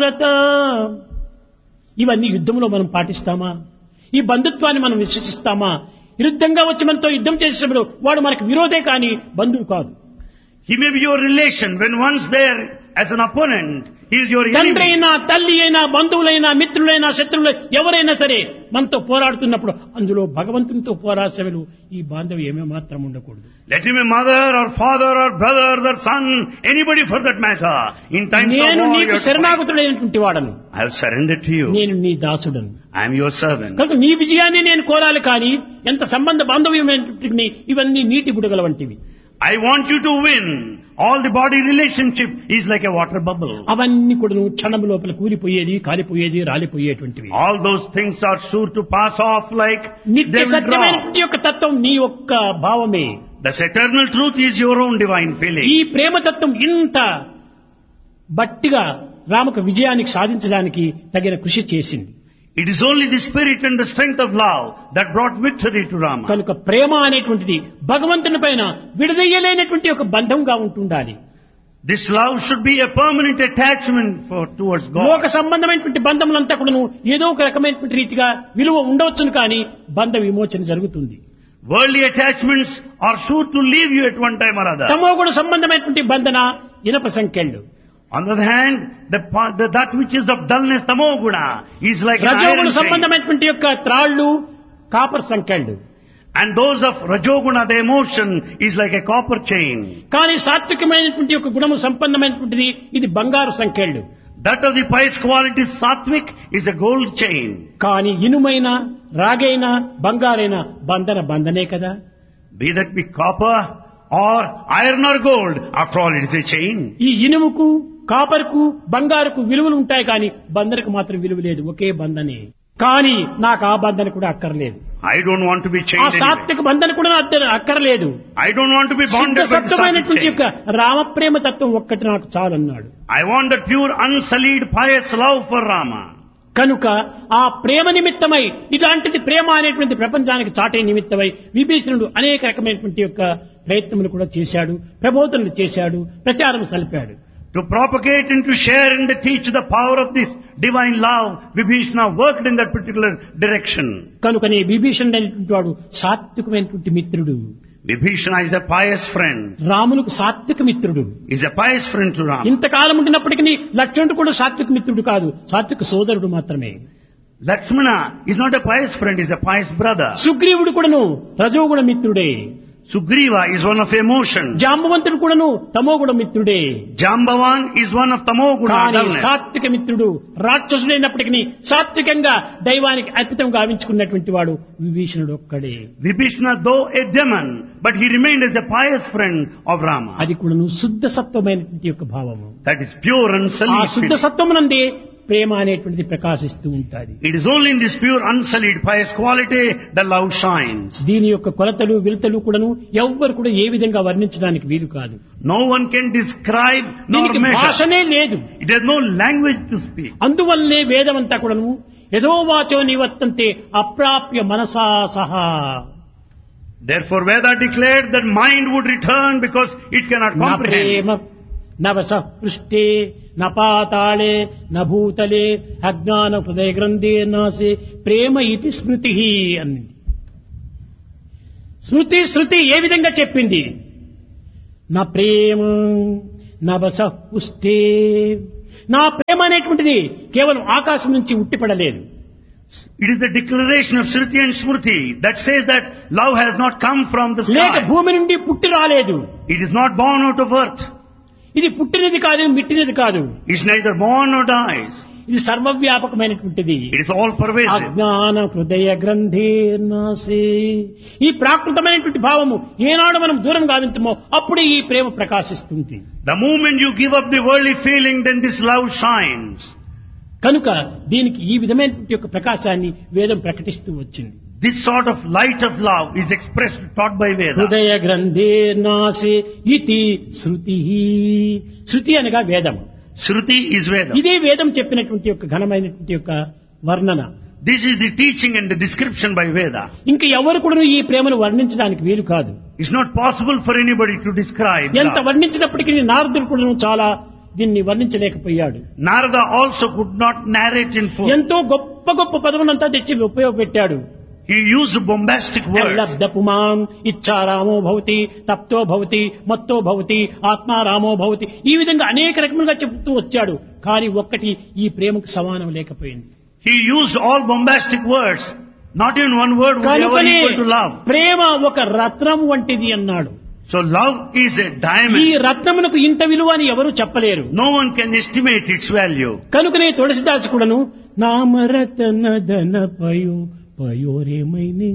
భారత ఇవన్నీ యుద్ధంలో మనం పాటిస్తామా ఈ బంధుత్వాన్ని మనం విశ్వసిస్తామా విరుద్ధంగా వచ్చి మనతో యుద్ధం చేసేటప్పుడు వాడు మనకు విరోధే కానీ బంధువు కాదు He may be your relation when once there as an opponent, he is your తండ్రి enemy. అయినా తల్లి అయినా బంధువులైనా మిత్రులైనా శత్రువులు ఎవరైనా సరే మనతో పోరాడుతున్నప్పుడు అందులో భగవంతునితో పోరాసేవలు ఈ బాంధవ్యం ఏమే మాత్రం ఉండకూడదు Let him be mother or father or brother or son, anybody for that matter. In times నేను of war, you నీకు have to fight. శరణాగతుడైనటువంటి వాడను I have surrendered to you. నేను నీ దాసుడను I am your servant. కనుక నీ విజయాన్ని నేను కోరాలి కానీ ఎంత సంబంధ బాంధవ్యమైనటువంటి ఇవన్నీ నీటి బుడగల వంటివి I want you to win. All the body relationship is like a water bubble. అవన్నీ కూడా నువ్వు క్షణం లోపల కూలిపోయేది కాలిపోయేది రాలిపోయేటువంటివి All those things are sure to pass off like నిత్య they will drop. సత్యమైనటువంటి యొక్క తత్వం నీ యొక్క భావమే This eternal truth is your own divine feeling. ఈ ప్రేమతత్వం ఇంత బట్టిగా రామకు విజయానికి సాధించడానికి తగిన కృషి చేసింది It is only the spirit and the strength of love that brought victory to Rama. కనుక ప్రేమ అనేటువంటిది భగవంతుని పైన విడదయ్యలేనటువంటి ఒక బంధంగా ఉంటుండాలి This love should be a permanent attachment for towards లోక God. సంబంధమైనటువంటి బంధములంతా కూడాను ఏదో ఒక రకమైనటువంటి రీతిగా విలువ ఉండవచ్చును కానీ బంధ విమోచన జరుగుతుంది Worldly attachments are sure to leave you at one time or other. తమో కూడా సంబంధమైనటువంటి బంధన ఇనప సంఖ్యలు On the other hand, the, pa- the that which is of dullness, tamoguna, is like an iron రజోగుణ chain. సంబంధమైనటువంటి యొక్క త్రాళ్ళు కాపర్ సంఖ్యలు And those of rajoguna, the emotion, is like a copper chain. కానీ సాత్వికమైనటువంటి యొక్క గుణము సంపన్నమైనటువంటిది ఇది బంగారు సంఖ్యలు That of the pious quality, sattvic, is a gold chain. కానీ ఇనుమైన రాగైన బంగారైన బంధన బంధనే కదా Be that be copper or iron or gold, after all it is a chain. ఈ ఇనుముకు కాపర్కు బంగారుకు విలువలు ఉంటాయి కానీ బంధనకు మాత్రం విలువ లేదు ఒకే బంధనే కానీ నాకు ఆ బంధన కూడా అక్కర్లేదు I don't want to be ఆ chained anyway. సాత్విక బంధన కూడా అద్దె- అక్కర్లేదు I don't want to be శుద్ధ bonded by the sattvic సత్వమైనటువంటి chain. యొక్క రామప్రేమ తత్వం ఒక్కటి నాకు చాలన్నాడు I want that pure, unsullied, pious love for Rama. కనుక ఆ ప్రేమ నిమిత్తమై ఇలాంటిది ప్రేమ అనేటువంటి ప్రపంచానికి చాటే నిమిత్తమై విభీషణుడు అనేక రకమైనటువంటి యొక్క ప్రయత్నములు కూడా చేశాడు ప్రబోధనలు చేశాడు ప్రచారం సలిపాడు To propagate and to share and to teach the power of this divine love, Vibhishana worked in that particular direction. కనుకనే విభీషణుడు అనేటువంటి వాడు సాత్వికమైనటువంటి మిత్రుడు Vibhishana is a pious friend. రాములకు సాత్విక మిత్రుడు Is a pious friend to Rama. ఇంతకాలం ఉండినప్పటికీ లక్ష్మణుడు కూడా సాత్విక మిత్రుడు కాదు సాత్విక సోదరుడు మాత్రమే Lakshmana is not a pious friend, is a pious brother. సుగ్రీవుడు కూడాను రజోగుణ మిత్రుడే Sugriva is one of emotion. జాంబవంతుడు కూడాను తమోగుణ మిత్రుడే Jambavan is one of tamoguna. కానీ dullness. సాత్విక మిత్రుడు రాక్షసుడైనప్పటికీ సాత్వికంగా దైవానికి అర్పితం గావించుకున్నటువంటి వాడు విభీషణుడు ఒక్కడే Vibhishana, though a demon, but he remained as a pious friend of Rama. అది కూడాను శుద్ధ సత్వమైనటువంటి యొక్క భావము That is pure and ఆ sullied శుద్ధ feeling. సత్వమునందే ప్రేమ అనేటువంటిది ప్రకాశిస్తూ ఉంటుంది It is only in this pure, unsullied, pious quality that love shines. దీని యొక్క కొలతలు విలతలు కూడాను ఎవ్వరు కూడా ఏ విధంగా వర్ణించడానికి వీలు కాదు No one can describe nor దీనికి measure. భాషనే లేదు It has no language to speak. అందువల్లనే వేదమంతా కూడాను యథోవాచో నివర్తంతే అప్రాప్య మనసా సహా Therefore Veda declared that mind would return because it cannot న comprehend. ప్రేమ నవస పృష్టే న పాతాళే న భూతలే అజ్ఞాన హృదయ గ్రంథే నాసే ప్రేమ ఇది స్మృతి అన్నది స్మృతి శృతి ఏ విధంగా చెప్పింది నా ప్రేమ నవస పుష్టే నా ప్రేమ అనేటువంటిది కేవలం ఆకాశం నుంచి ఉట్టిపడలేదు It is the declaration of Shruti and Smriti that says that love has not come from the లేక sky. భూమి నుండి పుట్టి రాలేదు It is not born out of earth. ఇది పుట్టినది కాదు మిట్టినది కాదు It's neither born nor dies. ఇది సర్వవ్యాపకమైనటువంటిది It is all pervasive. అజ్ఞాన హృదయ గ్రంథేర్నాసే ఈ ప్రాకృతమైనటువంటి భావము ఏనాడు మనం దూరం గావించమో అప్పుడే ఈ ప్రేమ ప్రకాశిస్తుంది The moment you give up the worldly feeling, then this love shines. కనుక దీనికి ఈ విధమైనటువంటి యొక్క ప్రకాశాన్ని వేదం ప్రకటిస్తూ వచ్చింది This sort of light of love is expressed, taught by Veda. హృదయ గ్రంథేర్నాసే ఇది శృతి శృతి అనగా వేదం Shruti is Veda. ఇదే వేదం చెప్పినటువంటి యొక్క ఘనమైనటువంటి యొక్క వర్ణన This is the teaching and the description by Veda. ఇంకా ఎవరు కూడా ఈ ప్రేమను వర్ణించడానికి వీలు కాదు It's not possible for anybody to describe ఎంత love. వర్ణించినప్పటికీ నారదుడు కూడా చాలా దీన్ని వర్ణించలేకపోయాడు Narada also could not narrate in full. ఎంతో గొప్ప గొప్ప పదములంతా తెచ్చి ఉపయోగపెట్టాడు He used bombastic words. లబ్ధపుమాన్ ఇచ్చారామో భవతి తప్తో భవతి మత్తో భవతి ఆత్మారామో భవతి ఈ విధంగా అనేక రకములుగా చెప్తూ వచ్చాడు కానీ ఒక్కటి ఈ ప్రేమకు సమానం లేకపోయింది He used all bombastic words. Not even one word would ever కనుకనే equal to love. ప్రేమ ఒక రత్నం వంటిది అన్నాడు So love is a ఈ diamond. రత్నమునకు ఇంత విలువ అని ఎవరు చెప్పలేరు No one can estimate its value. కనుకనే తులసిదాసు కూడాను నామరతన ధన పయో పయోరేమైనే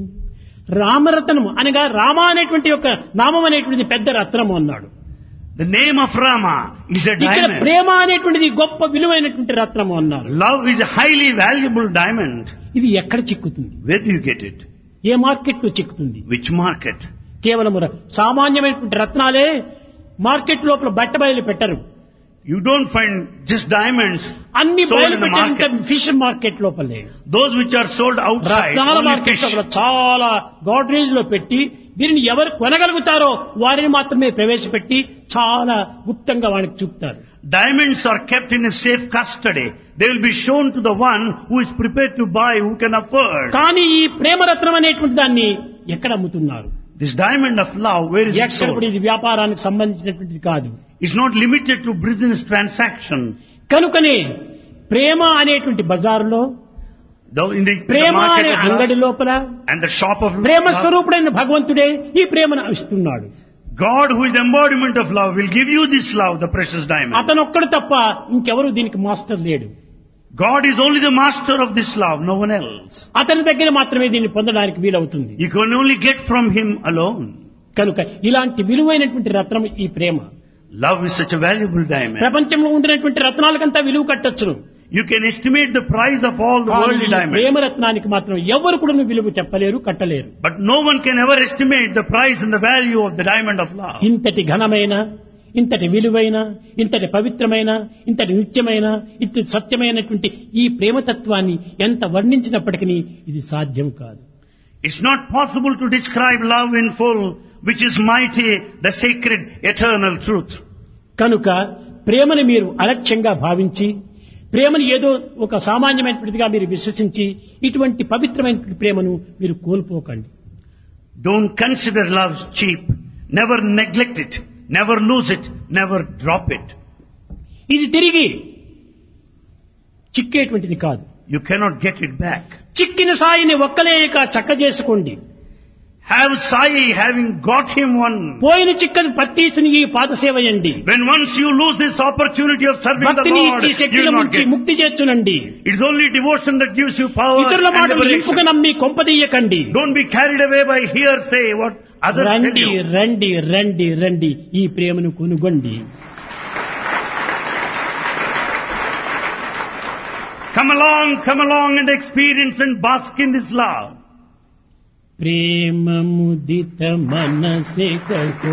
రామరతనము అనగా రామ అనేటువంటి ఒక నామం అనేటువంటిది పెద్ద రత్నము అన్నాడు The name of Rama is a ఇక్కడ diamond. ప్రేమ అనేటువంటిది గొప్ప విలువైనటువంటి రత్నము అన్నారు Love is a highly valuable diamond. ఇది ఎక్కడ చిక్కుతుంది Where do you get it? ఏ మార్కెట్ లో చిక్కుతుంది Which market? కేవలం ర- సామాన్యమైనటువంటి రత్నాలే మార్కెట్ లోపల బట్ట బయలు పెట్టరు You don't find just diamonds. అన్ని Sold బయలు in the పెట్టేంత market. ఫిష్ మార్కెట్ లోపలే Those which are sold outside, రత్నాల only మార్కెట్ fish. లోపల చాలా గాడ్రేజ్ లో పెట్టి దీనిని ఎవరు కొనగలుగుతారో వారిని మాత్రమే ప్రవేశపెట్టి చాలా గుప్తంగా వానికి చూపుతారు Diamonds are kept in a safe custody. They will be shown to the one who is prepared to buy, who can afford. కానీ ఈ ప్రేమరత్నం అనేటువంటి దాన్ని ఎక్కడ అమ్ముతున్నారు This diamond of love, where is it ఎక్కడ కూడా sold? ఇది వ్యాపారానికి సంబంధించినటువంటిది కాదు It's not limited to business transaction. కనుకనే ప్రేమ అనేటువంటి బజారులో Though in the, the ప్రేమ అనే market of అంగడి love లోపల and the shop of Prema love, స్వరూపుడైన భగవంతుడే ఈ ప్రేమను ఇస్తున్నాడు God who is the embodiment of love will give you this love, the precious diamond. అతనొక్కడు తప్ప ఇంకెవరు దీనికి మాస్టర్ లేడు God is only the master of this love, no one else. అతని దగ్గర మాత్రమే దీన్ని పొందడానికి వీలవుతుంది You can only get from Him alone. కనుక ఇలాంటి విలువైనటువంటి రత్నం ఈ ప్రేమ Love is such a valuable diamond. ప్రపంచంలో ఉండినటువంటి రత్నాలకంతా విలువ కట్టొచ్చును You can estimate the price of all the కానీ worldly ఈ diamonds. ప్రేమ రత్నానికి మాత్రం ఎవరు కూడా విలువ చెప్పలేరు కట్టలేరు But no one can ever estimate the price and the value of the diamond of love. ఇంతటి ఘనమైన ఇంతటి విలువైన ఇంతటి పవిత్రమైన ఇంతటి నిత్యమైన ఇంతటి సత్యమైనటువంటి ఈ ప్రేమతత్వాన్ని ఎంత వర్ణించినప్పటికీ ఇది సాధ్యం కాదు It's not possible to describe love in full, which is mighty, the sacred, eternal truth. కనుక ప్రేమను మీరు అలక్ష్యంగా భావించి ప్రేమను ఏదో ఒక సామాన్యమైనటువంటిదిగా మీరు విశ్వసించి ఇటువంటి పవిత్రమైనటువంటి ప్రేమను మీరు కోల్పోకండి Don't consider love cheap. Never neglect it. Never lose it. Never drop it. ఇది తిరిగి చిక్కేటువంటిది కాదు You cannot get it back. చిక్కిన సాయిని ఒక్కలేక చక్క చేసుకోండి Have Sai having got him one. పోయిన చిక్కని పత్తీసుని ఈ పాదసేవయండి When once you lose this opportunity of serving the భక్తిని Lord, ఇచ్చి you శక్తిని will not ముంచి get. ముక్తి చేర్చునండి It's only devotion that gives you power ఇతరుల and మాటలు liberation. ఇంపుగా నమ్మి కొంపదీయకండి Don't be carried away by hearsay, what others tell రండి you. రండి రండి రండి ఈ ప్రేమను కొనుగొండి Come along, come along and experience and bask in this love. ప్రేమ ముదిత మనసే కో